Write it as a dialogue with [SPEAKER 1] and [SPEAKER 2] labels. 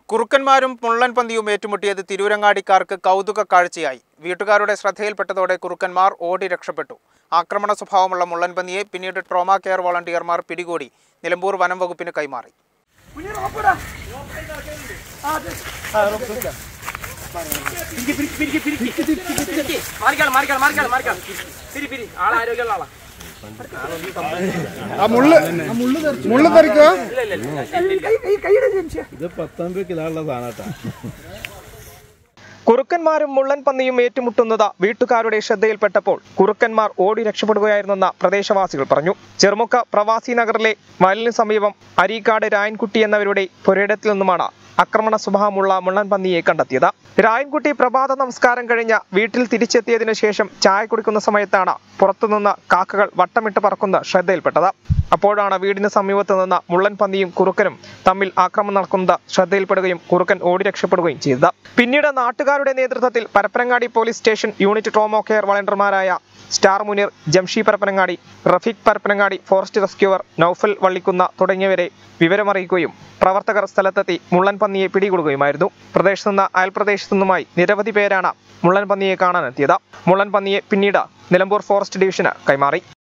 [SPEAKER 1] കുറുക്കന്മാരും മുള്ളൻ പന്നിയും ഏറ്റുമുട്ടിയത് തിരൂരങ്ങാടിക്കാർക്ക് കൗതുക കാഴ്ചയായി വീട്ടുകാരുടെ ശ്രദ്ധയിൽപ്പെട്ടതോടെ കുറുക്കന്മാർ ഓടി രക്ഷപ്പെട്ടു ആക്രമണ സ്വഭാവമുള്ള മുള്ളൻ പന്നിയെ പിന്നീട് ട്രോമാ കെയർ വോളണ്ടിയർമാർ പിടികൂടി നിലമ്പൂർ വനം വകുപ്പിന് കൈമാറി
[SPEAKER 2] മാറിക്കാൾ മാറിക്കാൾ മാറിക്കാൾ മാറിക്കാൾ പിരി പിരി ആളെ ആരോഗ്യമുള്ള ആളാ
[SPEAKER 3] ആ മുള്ള് മുള്ള് തെറിക്കുക
[SPEAKER 4] ഇത് പത്തൊൻപത് കിലോ ഉള്ള സാധനട്ടാ
[SPEAKER 1] കുറുക്കന്മാരും മുള്ളൻ പന്നിയും ഏറ്റുമുട്ടുന്നത് വീട്ടുകാരുടെ ശ്രദ്ധയിൽപ്പെട്ടപ്പോൾ കുറുക്കന്മാർ ഓടി രക്ഷപ്പെടുകയായിരുന്നെന്ന് പ്രദേശവാസികൾ പറഞ്ഞു ചെറുമുക്ക പ്രവാസി നഗറിലെ വയലിന് സമീപം അരീക്കാട് രായൻകുട്ടി എന്നവരുടെ പുരയിടത്തിൽ നിന്നുമാണ് ആക്രമണ സ്വഭാവമുള്ള മുള്ളൻ പന്നിയെ കണ്ടെത്തിയത് രായൻകുട്ടി പ്രഭാത നമസ്കാരം കഴിഞ്ഞ് വീട്ടിൽ തിരിച്ചെത്തിയതിനു ശേഷം ചായ കുടിക്കുന്ന സമയത്താണ് പുറത്തുനിന്ന് കാക്കകൾ വട്ടമിട്ട് പറക്കുന്നത് ശ്രദ്ധയിൽപ്പെട്ടത് അപ്പോഴാണ് വീടിന് സമീപത്ത് നിന്ന് മുള്ളൻ പന്നിയും കുറുക്കനും തമ്മിൽ ആക്രമണം നടക്കുന്നത് ശ്രദ്ധയിൽപ്പെടുകയും കുറുക്കൻ ഓടി രക്ഷപ്പെടുകയും ചെയ്തത് പിന്നീട് നാട്ടുകാരുടെ നേതൃത്വത്തിൽ Parappanangadi police station unit trauma care വളണ്ടിയർമാരായ star Muneer Jamshi Parappanangadi Rafeeq Parappanangadi forest rescuer Naufal Vallikkunnu തുടങ്ങിയവരെ വിവരമറിയിക്കുകയും പ്രവർത്തകർ സ്ഥലത്തെത്തി മുള്ളൻ പന്നിയെ പിടികൂടുകയുമായിരുന്നു പ്രദേശത്തു നിന്ന് അയൽപ്രദേശത്തു നിന്നുമായി നിരവധി പേരാണ് മുള്ളൻ പന്നിയെ കാണാനെത്തിയത് മുള്ളൻ പന്നിയെ പിന്നീട് നിലമ്പൂർ ഫോറസ്റ്റ് ഡിവിഷന് കൈമാറി